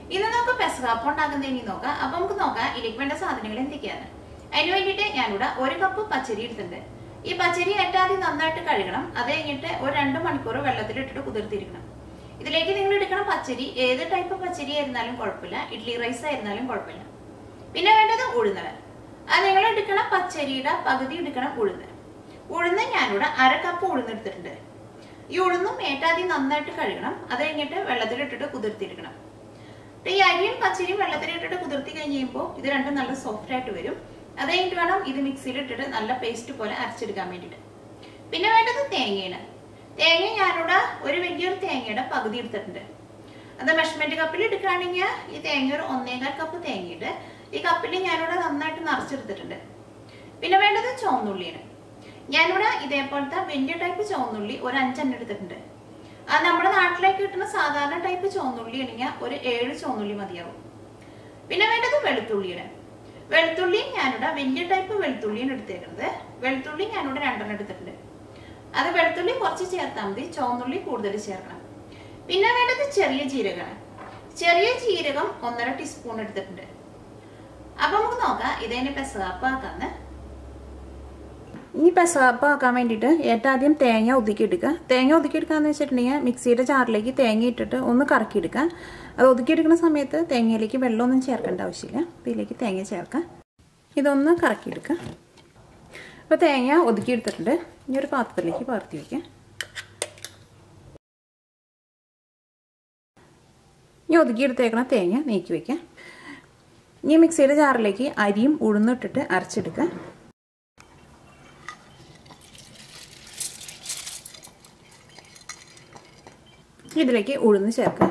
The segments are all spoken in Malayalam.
ഇന്ന് നമുക്ക് പെസകാപ്പം ഉണ്ടാക്കുന്നതിന് നോക്കാം അപ്പൊ നമുക്ക് നോക്കാം ഇതിലേക്ക് വേണ്ട സാധനങ്ങൾ എന്തൊക്കെയാണ് അതിന് വേണ്ടിയിട്ട് ഞാനിവിടെ ഒരു കപ്പ് പച്ചരി എടുത്തിട്ടുണ്ട് ഈ പച്ചരി ഏറ്റാദ്യം നന്നായിട്ട് കഴുകണം അത് കഴിഞ്ഞിട്ട് ഒരു രണ്ട് മണിക്കൂർ വെള്ളത്തിലിട്ടിട്ട് കുതിർത്തിരിക്കണം ഇതിലേക്ക് നിങ്ങൾ എടുക്കണം പച്ചരി ഏത് ടൈപ്പ് പച്ചരി ആയിരുന്നാലും കുഴപ്പമില്ല ഇഡ്ലി റൈസ് ആയിരുന്നാലും കുഴപ്പമില്ല പിന്നെ വേണ്ടത് ഉഴുന്നത് അത് നിങ്ങൾ എടുക്കണം പച്ചരിയുടെ പകുതി എടുക്കണം ഉഴുന്ന് ഉഴുന്ന് ഞാനിവിടെ അര കപ്പ് ഉഴുന്ന് എടുത്തിട്ടുണ്ട് ഈ ഉഴുന്നും ഏറ്റാദ്യം നന്നായിട്ട് കഴുകണം അത് കഴിഞ്ഞിട്ട് വെള്ളത്തിലിട്ടിട്ട് കുതിർത്തിരിക്കണം എന്നിട്ട് ഈ അരിയും പച്ചരിയും വെള്ളത്തിലിട്ടിട്ട് കുതിർത്തി കഴിഞ്ഞ് കഴിയുമ്പോൾ ഇത് രണ്ടും നല്ല സോഫ്റ്റ് ആയിട്ട് വരും അത് കഴിഞ്ഞിട്ട് വേണം ഇത് മിക്സിയിൽ ഇട്ടിട്ട് നല്ല പേസ്റ്റ് പോലെ അരച്ചെടുക്കാൻ വേണ്ടിയിട്ട് പിന്നെ വേണ്ടത് തേങ്ങയാണ് തേങ്ങ ഞാനിവിടെ ഒരു വലിയൊരു തേങ്ങയുടെ പകുതി എടുത്തിട്ടുണ്ട് അത് മെഷർമെന്റ് കപ്പിൽ എടുക്കുകയാണെങ്കിൽ ഈ തേങ്ങ ഒരു ഒന്നേകാൽ കപ്പ് തേങ്ങയുണ്ട് ഈ കപ്പിൽ ഞാനിവിടെ നന്നായിട്ട് നിറച്ചെടുത്തിട്ടുണ്ട് പിന്നെ വേണ്ടത് ചുവന്നുള്ളിയാണ് ഞാനിവിടെ ഇതേപോലത്തെ വലിയ ടൈപ്പ് ചുവന്നുള്ളി ഒരു അഞ്ചെണ്ണം എടുത്തിട്ടുണ്ട് അത് നമ്മുടെ നാട്ടിലേക്ക് കിട്ടുന്ന സാധാരണ ടൈപ്പ് ചുവന്നുള്ളി ആണെങ്കിൽ ഒരു ഏഴ് ചുവന്നുള്ളി മതിയാവും പിന്നെ വേണ്ടത് വെളുത്തുള്ളിയാണ് വെളുത്തുള്ളി ഞാനിവിടെ വലിയ ടൈപ്പ് വെളുത്തുള്ളിയാണ് എടുത്തേക്കുന്നത് വെളുത്തുള്ളി ഞാനിവിടെ രണ്ടെണ്ണം എടുത്തിട്ടുണ്ട് അത് വെളുത്തുള്ളി കുറച്ച് ചേർത്താൽ മതി ചുവന്നുള്ളി കൂടുതൽ ചേർക്കണം പിന്നെ വേണ്ടത് ചെറിയ ജീരകമാണ് ചെറിയ ജീരകം ഒന്നര ടീസ്പൂൺ എടുത്തിട്ടുണ്ട് അപ്പൊ നമുക്ക് നോക്കാം ഇതിനെ പെസകാപ്പാക്കാന്ന് ഈ പെസപ്പ് ആക്കാൻ വേണ്ടിയിട്ട് ഏറ്റവും ആദ്യം തേങ്ങ ഒതുക്കിയെടുക്കുക തേങ്ങ ഒതുക്കിയെടുക്കാന്ന് വെച്ചിട്ടുണ്ടെങ്കിൽ മിക്സിയുടെ ജാറിലേക്ക് തേങ്ങ ഇട്ടിട്ട് ഒന്ന് കറക്കിയെടുക്കുക അത് ഒതുക്കിയെടുക്കുന്ന സമയത്ത് തേങ്ങയിലേക്ക് വെള്ളമൊന്നും ചേർക്കേണ്ട ആവശ്യമില്ല ഇതിലേക്ക് തേങ്ങ ചേർക്കാം ഇതൊന്ന് കറക്കിയെടുക്കുക അപ്പോൾ തേങ്ങ ഒതുക്കിയെടുത്തിട്ടുണ്ട് ഇനി ഒരു പാത്രത്തിലേക്ക് പകർത്തി വയ്ക്കുക ഇനി ഒതുക്കിയെടുത്തേക്കണ തേങ്ങ നീക്കി വയ്ക്കാം ഇനി മിക്സിയുടെ ജാറിലേക്ക് അരിയും ഉഴുന്നിട്ടിട്ട് അരച്ചെടുക്കുക ഇതിലേക്ക് ഉഴുന്ന് ചേർക്കുക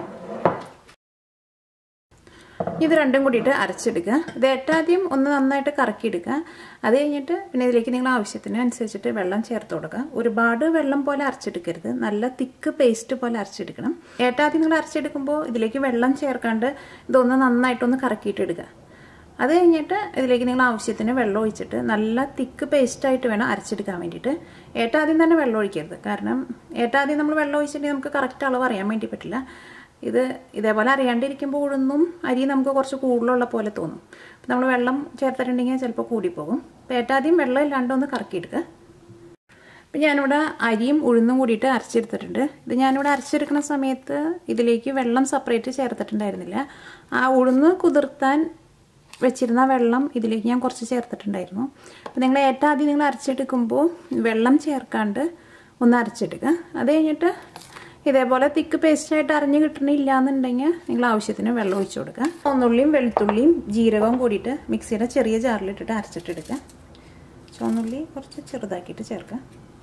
ഇത് രണ്ടും കൂടിയിട്ട് അരച്ചെടുക്കുക ഇത് ഏറ്റാദ്യം ഒന്ന് നന്നായിട്ട് കറക്കിയെടുക്കുക അത് കഴിഞ്ഞിട്ട് പിന്നെ ഇതിലേക്ക് നിങ്ങൾ ആവശ്യത്തിന് അനുസരിച്ചിട്ട് വെള്ളം ചേർത്ത് കൊടുക്കുക ഒരുപാട് വെള്ളം പോലെ അരച്ചെടുക്കരുത് നല്ല തിക്ക് പേസ്റ്റ് പോലെ അരച്ചെടുക്കണം ഏറ്റാദ്യം നിങ്ങൾ അരച്ചെടുക്കുമ്പോൾ ഇതിലേക്ക് വെള്ളം ചേർക്കാണ്ട് ഇതൊന്ന് നന്നായിട്ടൊന്ന് കറക്കിയിട്ടെടുക്കുക അത് കഴിഞ്ഞിട്ട് ഇതിലേക്ക് നിങ്ങൾ ആവശ്യത്തിന് വെള്ളം ഒഴിച്ചിട്ട് നല്ല തിക്ക് പേസ്റ്റായിട്ട് വേണം അരച്ചെടുക്കാൻ വേണ്ടിയിട്ട് ഏട്ടാദ്യം തന്നെ വെള്ളം ഒഴിക്കരുത് കാരണം ഏട്ടാദ്യം നമ്മൾ വെള്ളം ഒഴിച്ചിട്ടുണ്ടെങ്കിൽ നമുക്ക് കറക്റ്റ് അളവ് അറിയാൻ വേണ്ടി പറ്റില്ല ഇത് ഇതേപോലെ അറിയാണ്ടിരിക്കുമ്പോൾ ഉഴുന്നും അരി നമുക്ക് കുറച്ച് കൂടുതലുള്ള പോലെ തോന്നും അപ്പം നമ്മൾ വെള്ളം ചേർത്തിട്ടുണ്ടെങ്കിൽ ചിലപ്പോൾ കൂടിപ്പോകും അപ്പോൾ ഏട്ടാദ്യം വെള്ളം ഇല്ലാണ്ടൊന്ന് കറക്കിയെടുക്കുക അപ്പം ഞാനിവിടെ അരിയും ഉഴുന്നും കൂടിയിട്ട് അരച്ചെടുത്തിട്ടുണ്ട് ഇത് ഞാനിവിടെ അരച്ചെടുക്കുന്ന സമയത്ത് ഇതിലേക്ക് വെള്ളം സെപ്പറേറ്റ് ചേർത്തിട്ടുണ്ടായിരുന്നില്ല ആ ഉഴുന്ന് കുതിർത്താൻ വെച്ചിരുന്ന വെള്ളം ഇതിലേക്ക് ഞാൻ കുറച്ച് ചേർത്തിട്ടുണ്ടായിരുന്നു അപ്പോൾ നിങ്ങൾ ഏറ്റവും ആദ്യം നിങ്ങൾ അരച്ചെടുക്കുമ്പോൾ വെള്ളം ചേർക്കാണ്ട് ഒന്ന് അരച്ചെടുക്കുക അത് കഴിഞ്ഞിട്ട് ഇതേപോലെ തിക്ക് പേസ്റ്റായിട്ട് അരഞ്ഞ് കിട്ടണില്ല എന്നുണ്ടെങ്കിൽ നിങ്ങൾ ആവശ്യത്തിന് വെള്ളം ഒഴിച്ചു കൊടുക്കുക ചുവന്നുള്ളിയും വെളുത്തുള്ളിയും ജീരകവും കൂടിയിട്ട് മിക്സിയുടെ ചെറിയ ജാറിലിട്ടിട്ട് അരച്ചിട്ടെടുക്കുക ചുവന്നുള്ളി കുറച്ച് ചെറുതാക്കിയിട്ട് ചേർക്കുക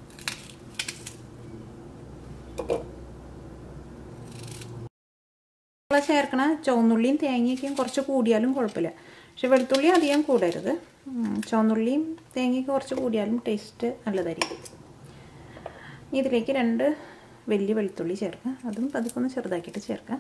ചേർക്കണ ചുവന്നുള്ളിയും തേങ്ങയൊക്കെയും കുറച്ച് കൂടിയാലും കുഴപ്പമില്ല പക്ഷെ വെളുത്തുള്ളി അധികം കൂടരുത് ചുവന്നുള്ളിയും തേങ്ങയൊക്കെ കുറച്ച് കൂടിയാലും ടേസ്റ്റ് നല്ലതായിരിക്കും ഇതിലേക്ക് രണ്ട് വലിയ വെളുത്തുള്ളി ചേർക്കുക അതും പതുക്കെ ഒന്ന് ചെറുതാക്കിയിട്ട് ചേർക്കുക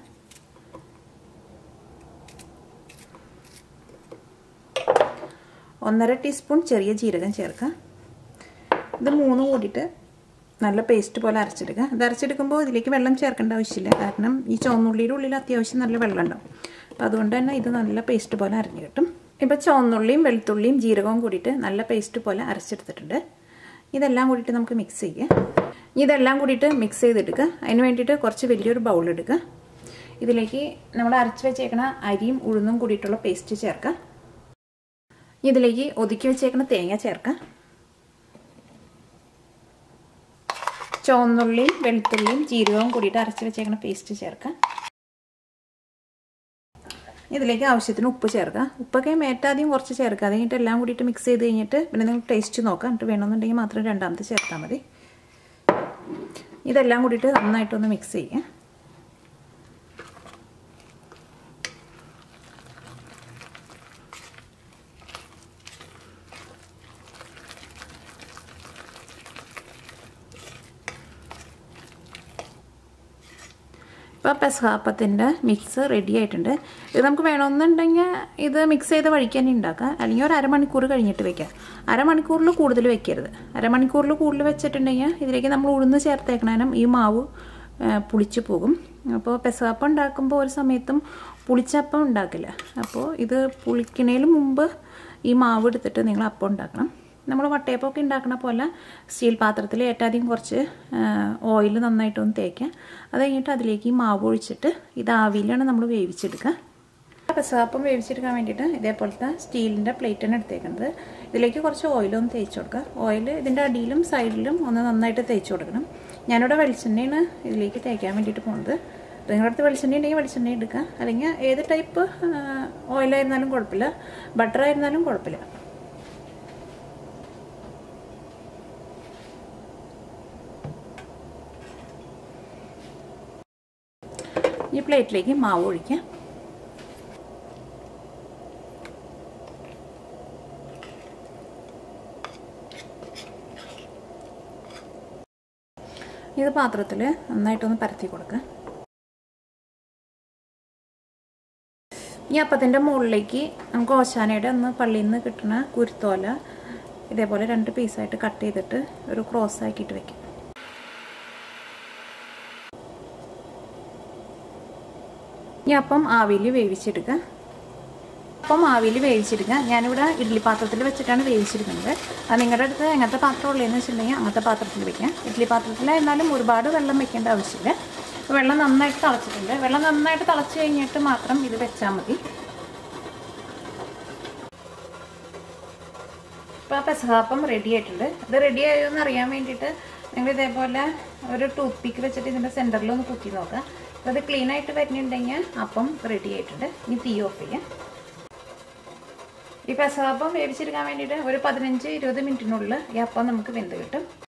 ഒന്നര ടീസ്പൂൺ ചെറിയ ജീരകം ചേർക്കുക ഇത് മൂന്ന് കൂടിയിട്ട് നല്ല പേസ്റ്റ് പോലെ അരച്ചെടുക്കുക ഇത് അരച്ചെടുക്കുമ്പോൾ ഇതിലേക്ക് വെള്ളം ചേർക്കേണ്ട ആവശ്യമില്ല കാരണം ഈ ചുവന്നുള്ളിയുടെ ഉള്ളിൽ അത്യാവശ്യം നല്ല വെള്ളം ഉണ്ടാവും അപ്പോൾ അതുകൊണ്ട് തന്നെ ഇത് നല്ല പേസ്റ്റ് പോലെ അരഞ്ഞു കിട്ടും ഇപ്പോൾ ചുവന്നുള്ളിയും വെളുത്തുള്ളിയും ജീരകവും കൂടിയിട്ട് നല്ല പേസ്റ്റ് പോലെ അരച്ചെടുത്തിട്ടുണ്ട് ഇതെല്ലാം കൂടിയിട്ട് നമുക്ക് മിക്സ് ചെയ്യാം ഇതെല്ലാം കൂടിയിട്ട് മിക്സ് ചെയ്തെടുക്കുക അതിന് വേണ്ടിയിട്ട് കുറച്ച് വലിയൊരു ബൗൾ എടുക്കുക ഇതിലേക്ക് നമ്മൾ അരച്ച് വെച്ചേക്കണ അരിയും ഉഴുന്നും കൂടിയിട്ടുള്ള പേസ്റ്റ് ചേർക്കുക ഇതിലേക്ക് ഒതുക്കി വെച്ചേക്കണ തേങ്ങ ചേർക്കുക ചുവന്നുള്ളിയും വെളുത്തുള്ളിയും ജീരകവും കൂടിയിട്ട് അരച്ച് വെച്ചേക്കണ പേസ്റ്റ് ചേർക്കുക ഇതിലേക്ക് ആവശ്യത്തിന് ഉപ്പ് ചേർക്കുക ഉപ്പൊക്കെ മേറ്റാദ്യം കുറച്ച് ചേർക്കുക അത് കഴിഞ്ഞിട്ട് എല്ലാം കൂടിയിട്ട് മിക്സ് ചെയ്ത് കഴിഞ്ഞിട്ട് പിന്നെ നിങ്ങൾ ടേസ്റ്റ് നോക്കാം എന്നിട്ട് വേണമെന്നുണ്ടെങ്കിൽ മാത്രം രണ്ടാമത്തെ ചേർത്താൽ മതി ഇതെല്ലാം കൂടിയിട്ട് നന്നായിട്ടൊന്ന് മിക്സ് ചെയ്യുക ഇപ്പോൾ പെസഹാപ്പത്തിൻ്റെ മിക്സ് റെഡി ആയിട്ടുണ്ട് ഇത് നമുക്ക് വേണമെന്നുണ്ടെങ്കിൽ ഇത് മിക്സ് ചെയ്ത വഴിക്ക് തന്നെ ഉണ്ടാക്കാം അല്ലെങ്കിൽ ഒരു അരമണിക്കൂർ കഴിഞ്ഞിട്ട് വെക്കാം അരമണിക്കൂറിൽ കൂടുതൽ വെക്കരുത് അരമണിക്കൂറിൽ കൂടുതൽ വെച്ചിട്ടുണ്ടെങ്കിൽ ഇതിലേക്ക് നമ്മൾ ഉഴുന്ന് ചേർത്തേക്കണേനും ഈ മാവ് പുളിച്ചു പോകും അപ്പോൾ പെസഹാപ്പം ഉണ്ടാക്കുമ്പോൾ ഒരു സമയത്തും പുളിച്ചപ്പം ഉണ്ടാക്കില്ല അപ്പോൾ ഇത് പുളിക്കണേന് മുമ്പ് ഈ മാവ് എടുത്തിട്ട് നിങ്ങൾ അപ്പം ഉണ്ടാക്കണം നമ്മൾ വട്ടയപ്പമൊക്കെ ഉണ്ടാക്കണ പോലെ സ്റ്റീൽ പാത്രത്തിൽ ഏറ്റവും കുറച്ച് ഓയിൽ നന്നായിട്ടൊന്ന് തേക്കുക അത് കഴിഞ്ഞിട്ട് അതിലേക്ക് ഈ മാവ് ഒഴിച്ചിട്ട് ഇത് ആവിയിലാണ് നമ്മൾ വേവിച്ചെടുക്കുക പെസഹാപ്പം വേവിച്ചെടുക്കാൻ വേണ്ടിയിട്ട് ഇതേപോലത്തെ സ്റ്റീലിൻ്റെ പ്ലേറ്റാണ് എടുത്തേക്കുന്നത് ഇതിലേക്ക് കുറച്ച് ഓയിലൊന്ന് തേച്ച് കൊടുക്കുക ഓയിൽ ഇതിൻ്റെ അടിയിലും സൈഡിലും ഒന്ന് നന്നായിട്ട് തേച്ച് കൊടുക്കണം ഞാനിവിടെ വെളിച്ചെണ്ണയാണ് ഇതിലേക്ക് തേക്കാൻ വേണ്ടിയിട്ട് പോകുന്നത് നിങ്ങളുടെ അടുത്ത് വെളിച്ചെണ്ണ ഉണ്ടെങ്കിൽ വെളിച്ചെണ്ണ എടുക്കുക അല്ലെങ്കിൽ ഏത് ടൈപ്പ് ഓയിലായിരുന്നാലും കുഴപ്പമില്ല ബട്ടർ ആയിരുന്നാലും കുഴപ്പമില്ല ഈ പ്ലേറ്റിലേക്ക് മാവ് ഒഴിക്കുക ഇത് പാത്രത്തിൽ നന്നായിട്ടൊന്ന് പരത്തി കൊടുക്കുക ഈ അപ്പത്തിൻ്റെ മുകളിലേക്ക് നമുക്ക് ഓശാനയുടെ ഒന്ന് പള്ളിയിൽ നിന്ന് കിട്ടുന്ന കുരുത്തോല ഇതേപോലെ രണ്ട് പീസായിട്ട് കട്ട് ചെയ്തിട്ട് ഒരു ക്രോസ് ആക്കിയിട്ട് വെക്കും ഈ അപ്പം ആവിയിൽ വേവിച്ചെടുക്കുക അപ്പം ആവിയിൽ വേവിച്ചെടുക്കുക ഞാനിവിടെ ഇഡ്ഡലി പാത്രത്തിൽ വെച്ചിട്ടാണ് വേവിച്ചെടുക്കുന്നത് അത് നിങ്ങളുടെ അടുത്ത് എങ്ങനത്തെ പാത്രം ഉള്ളതെന്ന് വെച്ചിട്ടുണ്ടെങ്കിൽ അങ്ങനത്തെ പാത്രത്തിൽ വെക്കാം ഇഡ്ഡലി പാത്രത്തിലായിരുന്നാലും ഒരുപാട് വെള്ളം വെക്കേണ്ട ആവശ്യമില്ല അപ്പോൾ വെള്ളം നന്നായിട്ട് തിളച്ചിട്ടുണ്ട് വെള്ളം നന്നായിട്ട് തിളച്ച് കഴിഞ്ഞിട്ട് മാത്രം ഇത് വെച്ചാൽ മതി ഇപ്പോൾ ആ പെസഹാപ്പം റെഡി ആയിട്ടുണ്ട് ഇത് റെഡി ആയോ എന്ന് അറിയാൻ വേണ്ടിയിട്ട് നിങ്ങൾ ഇതേപോലെ ഒരു ടൂത്ത് പിക്ക് വെച്ചിട്ട് ഇതിൻ്റെ സെൻറ്ററിൽ ഒന്ന് കുത്തി നോക്കുക അപ്പോൾ അത് ക്ലീൻ ആയിട്ട് വരുന്നുണ്ടെങ്കിൽ അപ്പം റെഡി ആയിട്ടുണ്ട് ഇനി തീ ഓഫ് ചെയ്യാം ഈ പെസഹാപ്പം വേവിച്ചെടുക്കാൻ വേണ്ടിയിട്ട് ഒരു പതിനഞ്ച് ഇരുപത് മിനിറ്റിനുള്ളിൽ ഈ അപ്പം നമുക്ക് വെന്ത് കിട്ടും